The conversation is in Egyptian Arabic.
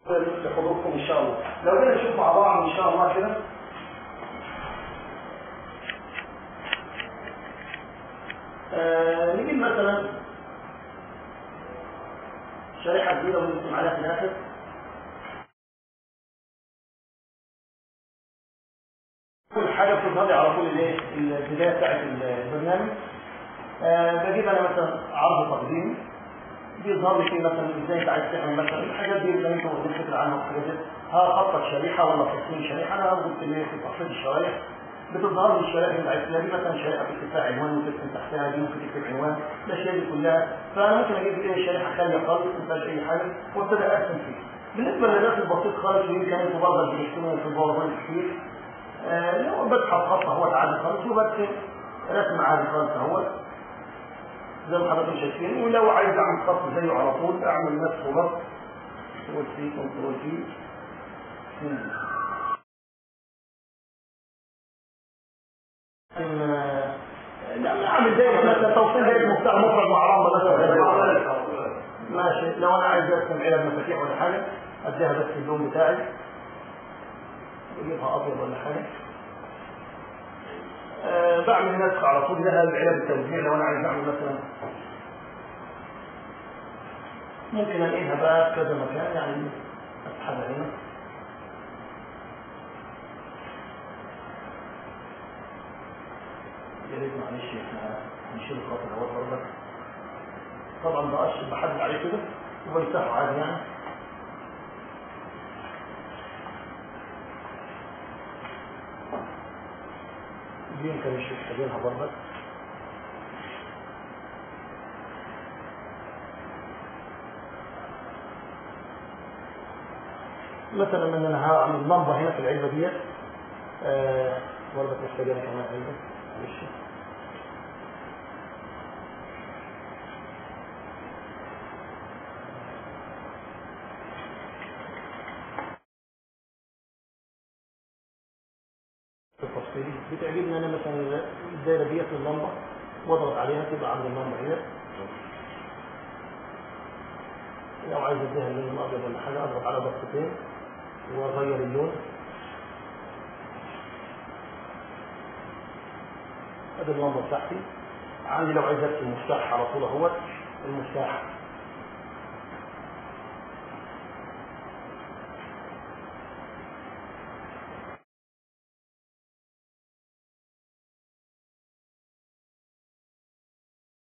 لحضوركم ان شاء الله لو جينا نشوف مع بعض ان شاء الله كده آه نجيب مثلا شريحه جديده ونرسم عليها في الاخر كل حاجه بتظهر لي على طول الايه البدايه بتاعت البرنامج آه بجيب انا مثلا عرض تقديمي بيظهر لي فيه مثلا ازاي انت عايز تعمل مثلا الحاجات دي اللي انت واخدين فكره عنها والحاجات دي هخطط شريحه ولا تصميم شريحه انا هاخد في في تخطيط الشرايح بتظهر لي الشرائح اللي عايز دي مثلا شريحه بتكتب فيها عنوان وتكتب تحتها دي ممكن تكتب عنوان الاشياء دي كلها فانا ممكن اجيب ايه شريحه خاليه خالص ما فيهاش اي حاجه وابتدي ارسم فيها بالنسبه للناس البسيط خالص ويمكن انتوا برضه بتشتغلوا في الباوربوينت كتير آه لو بسحب خط اهوت عادي خالص وبرسم رسم عادي خالص اهوت زي ما حضراتكم شايفين ولو عايز اعمل خط زيه على طول اعمل نفس خط كنترول سي كنترول سي لا اعمل زي مثلا توصيل زي مفتاح مفرد مع لمبه مثلا ماشي لو انا عايز ارسم علب مفاتيح ولا حاجه اديها بس اللون بتاعي اجيبها ابيض ولا حاجه أه بعمل نسخ على طول لها العلب التوزيع لو انا عايز اعمل مثلا ممكن انقلها بقى في كذا مكان يعني اسحبها هنا يا ريت معلش احنا نشيل الخط الاول برضك طبعا بقش بحدد عليه كده وبيفتحه عادي يعني دي يمكن مش محتاجينها برضك مثلا ان انا هعمل لمبه هنا في العلبه ديت آه برضك محتاجينها كمان علبه معلش التفصيلي بتعجبني انا مثلا الدايره ديت اللمبه واضغط عليها تبقى عند اللمبه هنا لو عايز اديها اللون الابيض ولا حاجه اضغط على ضغطتين واغير اللون ادي اللمبه بتاعتي عندي لو عايز ارسم مفتاح على طول اهوت المفتاح